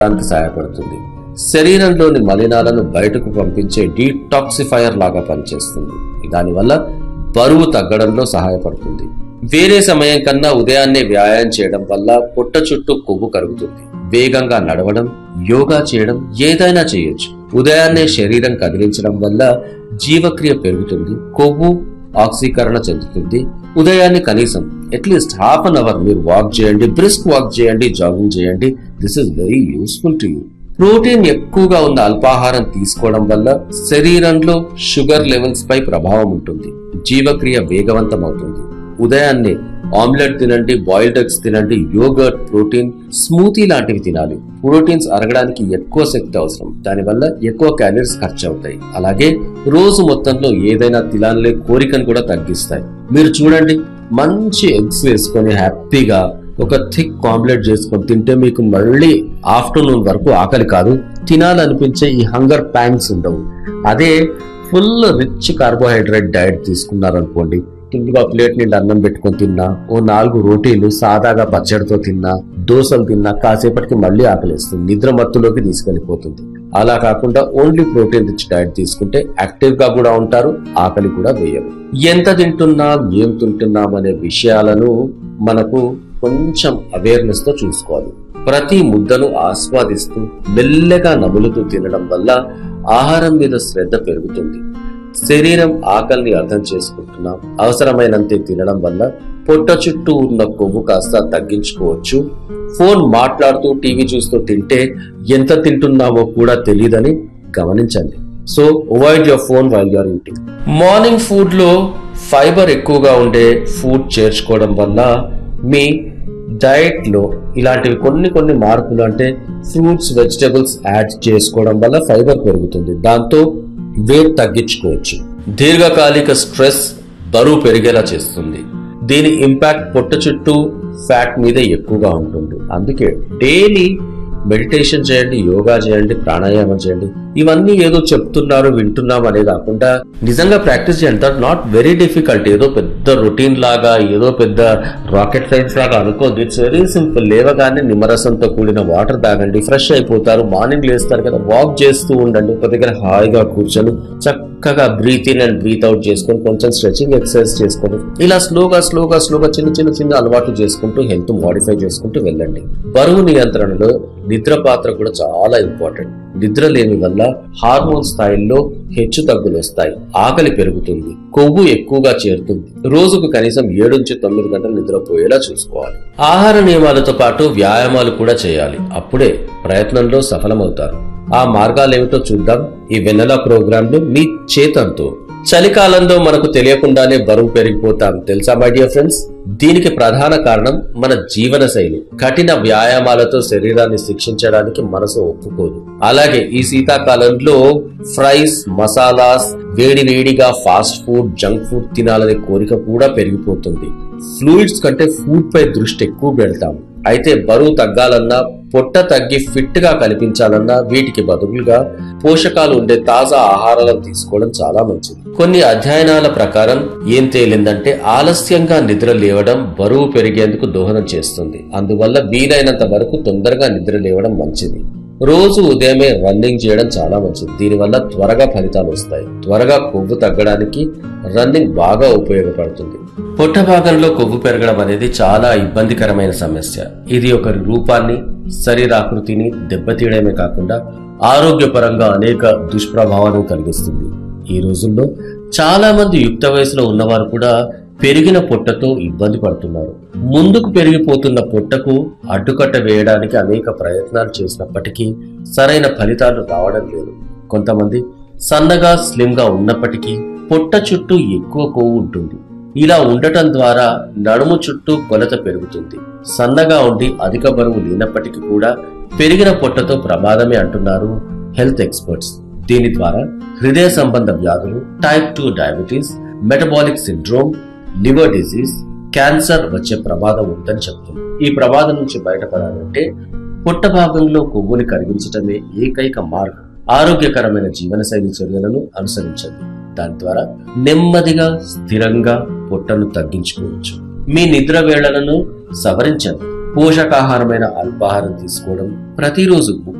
దానికి సహాయపడుతుంది శరీరంలోని మలినాలను బయటకు పంపించే డీటాక్సిఫైయర్ లాగా పనిచేస్తుంది దానివల్ల బరువు తగ్గడంలో సహాయపడుతుంది వేరే సమయం కన్నా ఉదయాన్నే వ్యాయామం చేయడం వల్ల పొట్ట చుట్టూ కొవ్వు కరుగుతుంది వేగంగా నడవడం యోగా చేయడం ఏదైనా చేయొచ్చు ఉదయాన్నే శరీరం కదిలించడం వల్ల జీవక్రియ పెరుగుతుంది కొవ్వు ఆక్సీకరణ చెందుతుంది ఉదయాన్నే కనీసం అట్లీస్ట్ హాఫ్ అన్ అవర్ మీరు వాక్ చేయండి బ్రిస్క్ వాక్ చేయండి జాగింగ్ చేయండి this is very useful to you protein ఎక్కువగా ఉన్న అల్పాహారం తీసుకోవడం వల్ల శరీరంలో షుగర్ లెవెల్స్ పై ప్రభావం ఉంటుంది జీవక్రియ వేగవంతం అవుతుంది ఉదయాన్నే ఆమ్లెట్ తినండి బాయిల్డ్ ఎగ్స్ తినండి యోగర్ట్ ప్రోటీన్ స్మూతీ లాంటివి తినాలి ప్రోటీన్స్ అరగడానికి ఎక్కువ శక్తి అవసరం దానివల్ల ఎక్కువ క్యాలరీస్ ఖర్చు అవుతాయి అలాగే రోజు మొత్తంలో ఏదైనా తినాలనే కోరికను కూడా తగ్గిస్తాయి మీరు చూడండి మంచి ఎగ్స్ వేసుకొని హ్యాపీగా ఒక థిక్ ఆమ్లెట్ చేసుకొని తింటే మీకు మళ్ళీ ఆఫ్టర్నూన్ వరకు ఆకలి కాదు తినాలనిపించే ఈ హంగర్ ప్యాంగ్స్ ఉండవు అదే ఫుల్ రిచ్ కార్బోహైడ్రేట్ డైట్ తీసుకున్నారనుకోండి ఫుల్గా ప్లేట్ నిండా అన్నం పెట్టుకొని తిన్నా ఓ నాలుగు రోటీలు సాదాగా పచ్చడితో తిన్నా దోశలు తిన్నా కాసేపటికి మళ్ళీ ఆకలిస్తుంది నిద్ర మత్తులోకి తీసుకెళ్లిపోతుంది అలా కాకుండా ఓన్లీ ప్రోటీన్ రిచ్ డైట్ తీసుకుంటే యాక్టివ్ గా కూడా ఉంటారు ఆకలి కూడా వేయరు ఎంత తింటున్నాం ఏం తింటున్నాం అనే విషయాలను మనకు కొంచెం అవేర్నెస్ తో చూసుకోవాలి ప్రతి ముద్దను ఆస్వాదిస్తూ మెల్లగా నములుతూ తినడం వల్ల ఆహారం మీద శ్రద్ధ పెరుగుతుంది శరీరం ఆకలిని అర్థం చేసుకుంటున్నాం అవసరమైనంతే తినడం వల్ల పొట్ట చుట్టూ ఉన్న కొవ్వు కాస్త తగ్గించుకోవచ్చు ఫోన్ మాట్లాడుతూ టీవీ చూస్తూ తింటే ఎంత తింటున్నామో కూడా తెలియదని గమనించండి so avoid your phone while you're eating morning food లో ఫైబర్ ఎక్కువగా ఉండే ఫుడ్ చేర్చుకోవడం వల్ల మీ డైట్ లో ఇలాంటివి కొన్ని కొన్ని మార్పులు అంటే ఫ్రూట్స్ వెజిటబుల్స్ యాడ్ చేసుకోవడం వల్ల ఫైబర్ పెరుగుతుంది దాంతో వెయిట్ తగ్గించుకోవచ్చు దీర్ఘకాలిక స్ట్రెస్ బరువు పెరిగేలా చేస్తుంది దీని ఇంపాక్ట్ పొట్ట చుట్టూ ఫ్యాట్ మీద ఎక్కువగా ఉంటుంది అందుకే డైలీ మెడిటేషన్ చేయండి యోగా చేయండి ప్రాణాయామం చేయండి ఇవన్నీ ఏదో చెప్తున్నారు వింటున్నాం అనే కాకుండా నిజంగా ప్రాక్టీస్ చేయండి దట్ నాట్ వెరీ డిఫికల్ట్ ఏదో పెద్ద రొటీన్ లాగా ఏదో పెద్ద రాకెట్ సైన్స్ లాగా అనుకోద్దు ఇట్స్ వెరీ సింపుల్ లేవగానే నిమ్మరసంతో కూడిన వాటర్ తాగండి ఫ్రెష్ అయిపోతారు మార్నింగ్ లేస్తారు కదా వాక్ చేస్తూ ఉండండి ఒక దగ్గర హాయిగా కూర్చొని చక్కగా breathe in and breathe out చేసుకొని కొంచెం స్ట్రెచింగ్ ఎక్సర్సైజ్ చేసుకొని ఇలా స్లోగా స్లోగా స్లోగా చిన్న చిన్న చిన్న అలవాట్లు చేసుకుంటూ హెల్త్ మోడిఫై చేసుకుంటూ వెళ్ళండి బరువు నియంత్రణలో నిద్ర పాత్ర కూడా చాలా ఇంపార్టెంట్ నిద్ర లేని వల్ల హార్మోన్ స్థాయిల్లో హెచ్చు తగ్గులు వస్తాయి ఆకలి పెరుగుతుంది కొవ్వు ఎక్కువగా చేరుతుంది రోజుకు కనీసం ఏడు నుంచి తొమ్మిది గంటలు నిద్రపోయేలా చూసుకోవాలి ఆహార నియమాలతో పాటు వ్యాయామాలు కూడా చేయాలి అప్పుడే ప్రయత్నంలో సఫలమవుతారు ఆ మార్గాలేమిటో చూద్దాం ఈ వెన్నెల ప్రోగ్రాంలో మీ చేతంతో చలికాలంలో మనకు తెలియకుండానే బరువు పెరిగిపోతాం తెలుసా మై డియర్ ఫ్రెండ్స్ దీనికి ప్రధాన కారణం మన జీవన శైలి కఠిన వ్యాయామాలతో శరీరాన్ని శిక్షించడానికి మనసు ఒప్పుకోదు అలాగే ఈ శీతాకాలంలో ఫ్రైస్ మసాలాస్ వేడి వేడిగా ఫాస్ట్ ఫుడ్ జంక్ ఫుడ్ తినాలనే కోరిక కూడా పెరిగిపోతుంది ఫ్లూయిడ్స్ కంటే ఫుడ్ పై దృష్టి ఎక్కువ పెడతాం అయితే బరువు తగ్గాలన్నా పొట్ట తగ్గి ఫిట్ గా కనిపించాలన్నా వీటికి బదులుగా పోషకాలు ఉండే తాజా ఆహారాలను తీసుకోవడం చాలా మంచిది కొన్ని అధ్యయనాల ప్రకారం ఏం తేలిందంటే ఆలస్యంగా నిద్ర లేవడం బరువు పెరిగేందుకు దోహదం చేస్తుంది అందువల్ల వీలైనంత వరకు తొందరగా నిద్ర లేవడం మంచిది రోజు ఉదయమే రన్నింగ్ చేయడం చాలా మంచిది దీనివల్ల త్వరగా ఫలితాలు వస్తాయి త్వరగా కొవ్వు తగ్గడానికి రన్నింగ్ బాగా ఉపయోగపడుతుంది పొట్ట భాగంలో కొవ్వు పెరగడం అనేది చాలా ఇబ్బందికరమైన సమస్య ఇది ఒక రూపాన్ని శరీరాకృతిని దెబ్బతీయడమే కాకుండా ఆరోగ్యపరంగా అనేక దుష్ప్రభావాలను కలిగిస్తుంది ఈ రోజుల్లో చాలా మంది యుక్త వయసులో ఉన్నవారు కూడా పెరిగిన పొట్టతో ఇబ్బంది పడుతున్నారు ముందుకు పెరిగిపోతున్న పొట్టకు అడ్డుకట్ట వేయడానికి అనేక ప్రయత్నాలు చేసినప్పటికీ సరైన ఫలితాలు రావడం లేదు కొంతమంది సన్నగా స్లిమ్ గా ఉన్నప్పటికీ పొట్ట చుట్టూ ఎక్కువ కొవ్వు ఉంటుంది ఇలా ఉండటం ద్వారా నడుము చుట్టూ కొలత పెరుగుతుంది సన్నగా ఉండి అధిక బరువు లేనప్పటికీ కూడా పెరిగిన పొట్టతో ప్రమాదమే అంటున్నారు హెల్త్ ఎక్స్పర్ట్స్ దీని ద్వారా హృదయ సంబంధ వ్యాధులు type two diabetes metabolic syndrome liver disease cancer వచ్చే ప్రమాదం ఉందని చెప్తుంది ఈ ప్రమాదం నుంచి బయటపడాలంటే పొట్ట భాగంలో కొవ్వుని కరిగించటమే ఏకైక మార్గం ఆరోగ్యకరమైన జీవనశైలి చర్యలను అనుసరించండి దాని ద్వారా నెమ్మదిగా స్థిరంగా పొట్టను తగ్గించుకోవచ్చు మీ నిద్ర వేళలను సవరించండి పోషకాహారమైన అల్పాహారం తీసుకోవడం ప్రతిరోజు